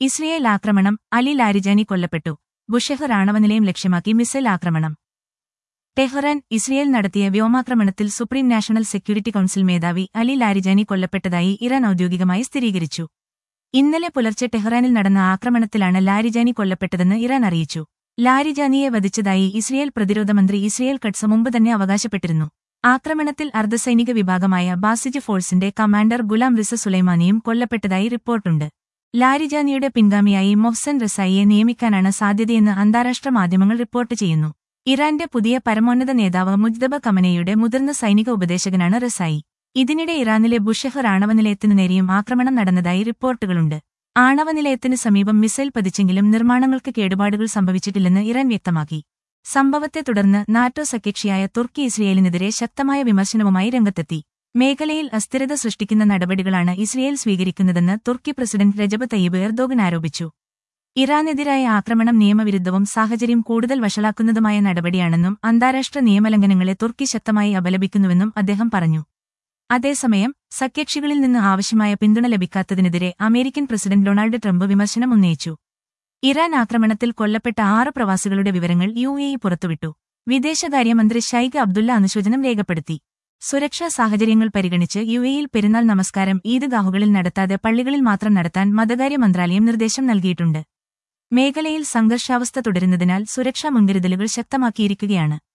Israel ആക്രമണം Ali Larijani കൊല്ലപ്പെട്ടു ബുഷെഹർ ആണവനിലയം ലക്ഷ്യമാക്കി മിസൈൽ ആക്രമണം ടെഹ്റാൻ ഇസ്രയേൽ നടത്തിയ വ്യോമാക്രമണത്തിൽ സുപ്രീം നാഷണൽ സെക്യൂരിറ്റി കൌൺസിൽ മേധാവി അലി ലാരിജാനി കൊല്ലപ്പെട്ടതായി ഇറാൻ ഔദ്യോഗികമായി സ്ഥിരീകരിച്ചു ഇന്നലെ പുലർച്ചെ ടെഹ്റാനിൽ നടന്ന ആക്രമണത്തിലാണ് ലാരിജാനി കൊല്ലപ്പെട്ടതെന്ന് ഇറാൻ അറിയിച്ചു ലാരിജാനിയെ വധിച്ചതായി ഇസ്രയേൽ പ്രതിരോധ മന്ത്രി ഇസ്രയേൽ കട്സ മുമ്പ് തന്നെ അവകാശപ്പെട്ടിരുന്നു ആക്രമണത്തിൽ അർദ്ധസൈനിക വിഭാഗമായ ബാസിജ് ഫോഴ്സിന്റെ കമാൻഡർ ഗുലാം റിസ സുലൈമാനിയും കൊല്ലപ്പെട്ടതായി റിപ്പോർട്ടുണ്ട് ലാരിജാനിയുടെ പിൻഗാമിയായി മൊഹ്സൻ റസായിയെ നിയമിക്കാനാണ് സാധ്യതയെന്ന് അന്താരാഷ്ട്ര മാധ്യമങ്ങൾ റിപ്പോർട്ട് ചെയ്യുന്നു ഇറാന്റെ പുതിയ പരമോന്നത നേതാവ് മുജ്തബ കമനയുടെ മുതിർന്ന സൈനിക ഉപദേശകനാണ് റസായി ഇതിനിടെ ഇറാനിലെ ബുഷെഹർ ആണവനിലയത്തിനു നേരെയും ആക്രമണം നടന്നതായി റിപ്പോർട്ടുകളുണ്ട് ആണവനിലയത്തിനു സമീപം മിസൈൽ പതിച്ചെങ്കിലും നിർമ്മാണങ്ങൾക്ക് കേടുപാടുകൾ സംഭവിച്ചിട്ടില്ലെന്ന് ഇറാൻ വ്യക്തമാക്കി സംഭവത്തെ തുടർന്ന് നാറ്റോ സഖ്യകക്ഷിയായ തുർക്കി ഇസ്രയേലിനെതിരെ ശക്തമായ വിമർശനവുമായി രംഗത്തെത്തി മേഖലയിൽ അസ്ഥിരത സൃഷ്ടിക്കുന്ന നടപടികളാണ് ഇസ്രയേൽ സ്വീകരിക്കുന്നതെന്ന് തുർക്കി പ്രസിഡന്റ് രജബ് തയ്യിബ് എർദോഗൻ ആരോപിച്ചു ഇറാനെതിരായ ആക്രമണം നിയമവിരുദ്ധവും സാഹചര്യം കൂടുതൽ വഷളാക്കുന്നതുമായ നടപടിയാണെന്നും അന്താരാഷ്ട്ര നിയമലംഘനങ്ങളെ തുർക്കി ശക്തമായി അപലപിക്കുന്നുവെന്നും അദ്ദേഹം പറഞ്ഞു അതേസമയം സഖ്യകക്ഷികളിൽ നിന്ന് ആവശ്യമായ പിന്തുണ ലഭിക്കാത്തതിനെതിരെ അമേരിക്കൻ പ്രസിഡന്റ് ഡൊണാൾഡ് ട്രംപ് വിമർശനം ഉന്നയിച്ചു ഇറാൻ ആക്രമണത്തിൽ കൊല്ലപ്പെട്ട ആറ് പ്രവാസികളുടെ വിവരങ്ങൾ യു എ ഇ പുറത്തുവിട്ടു വിദേശകാര്യമന്ത്രി ഷൈഖ് അബ്ദുള്ള അനുശോചനം രേഖപ്പെടുത്തി സുരക്ഷാ സാഹചര്യങ്ങൾ പരിഗണിച്ച് യു എയിൽ പെരുന്നാൾ നമസ്കാരം ഈദ്ഗാഹുകളിൽ നടത്താതെ പള്ളികളിൽ മാത്രം നടത്താൻ മതകാര്യ മന്ത്രാലയം നിർദ്ദേശം നൽകിയിട്ടുണ്ട് മേഖലയിൽ സംഘർഷാവസ്ഥ തുടരുന്നതിനാൽ സുരക്ഷാ മുൻകരുതലുകൾ ശക്തമാക്കിയിരിക്കുകയാണ്